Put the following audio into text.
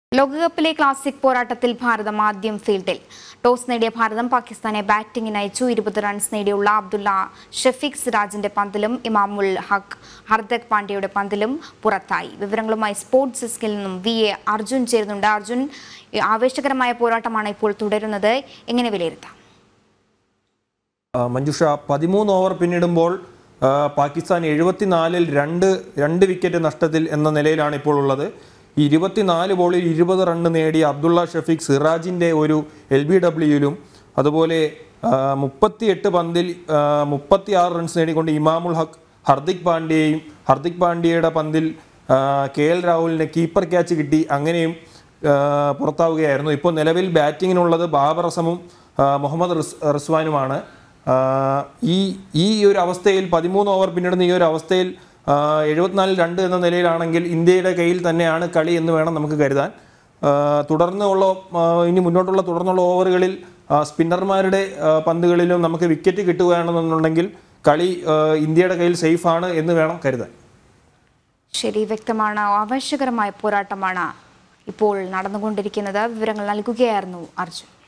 ലോകകപ്പിലെ ക്ലാസിക് പോരാട്ടത്തിൽ ഭാരതം ആദ്യം ഫീൽഡിൽ ടോസ് നേടിയ ഭാരതം പാകിസ്ഥാനെ ബാറ്റിംഗിന് അയച്ചു ഇരുപത് റൺസ് നേടിയുള്ള അബ്ദുള്ള ഷഫീഖ് സിറാജിന്റെ പന്തിലും ഇമാമുൽ ഹക്ക് ഹർദക് പാണ്ഡ്യയുടെ പന്തിലും പുറത്തായി വിവരങ്ങളുമായി സ്പോർട്സ് ഡെസ്കിൽ നിന്നും വി എ അർജുൻ ചേരുന്നുണ്ട് അർജുൻ ഈ ആവേശകരമായ പോരാട്ടമാണ് ഇപ്പോൾ തുടരുന്നത് എങ്ങനെ വിലയിരുത്താം ആ, മഞ്ജുഷ പതിമൂന്ന് ഓവർ പിന്നിടുമ്പോൾ ആ, പാകിസ്ഥാൻ എഴുപത്തിനാലിൽ രണ്ട് രണ്ട് വിക്കറ്റ് നഷ്ടത്തിൽ എന്ന നിലയിലാണ് ഇപ്പോൾ ഉള്ളത് ഈ ഇരുപത്തിനാല് ബോളിൽ ഇരുപത് റണ്ണ് നേടിയ അബ്ദുള്ള ഷഫീഖ് സിറാജിൻ്റെ ഒരു എൽ ബി ഡബ്ല്യുയിലും അതുപോലെ മുപ്പത്തിയെട്ട് പന്തിൽ മുപ്പത്തി ആറ് റൺസ് നേടിക്കൊണ്ട് ഇമാമുൽ ഹക്ക് ഹർദിക് പാണ്ഡ്യയും ഹർദിക് പാണ്ഡ്യയുടെ പന്തിൽ ആ, കെ എൽ രാഹുലിന് കീപ്പർ ക്യാച്ച് കിട്ടി അങ്ങനെയും ആ, പുറത്താവുകയായിരുന്നു ഇപ്പോൾ നിലവിൽ ബാറ്റിങ്ങിനുള്ളത് ബാബർ അസമും ആ, മുഹമ്മദ് റിസ് റിസ്വാനുമാണ് ആ, ഈ ഈ ഒരു അവസ്ഥയിൽ പതിമൂന്ന് ഓവർ പിന്നിടുന്ന ഈ ഒരു അവസ്ഥയിൽ ആ, എഴുപത്തിനാലിൽ രണ്ട് എന്ന നിലയിലാണെങ്കിൽ ഇന്ത്യയുടെ കയ്യിൽ തന്നെയാണ് കളി എന്ന് വേണം നമുക്ക് കരുതാൻ ആ, തുടർന്നുള്ള ആ, ഇനി മുന്നോട്ടുള്ള തുടർന്നുള്ള ഓവറുകളിൽ ആ, സ്പിന്നർമാരുടെ ആ, പന്തുകളിലും നമുക്ക് വിക്കറ്റ് കിട്ടുകയാണെന്നുണ്ടെങ്കിൽ കളി ആ, ഇന്ത്യയുടെ കയ്യിൽ സേഫാണ് എന്ന് വേണം കരുതാൻ ശരി വ്യക്തമാണ് ആവേശകരമായ പോരാട്ടമാണ് ഇപ്പോൾ നടന്നുകൊണ്ടിരിക്കുന്നത് വിവരങ്ങൾ നൽകുകയായിരുന്നു അർജുൻ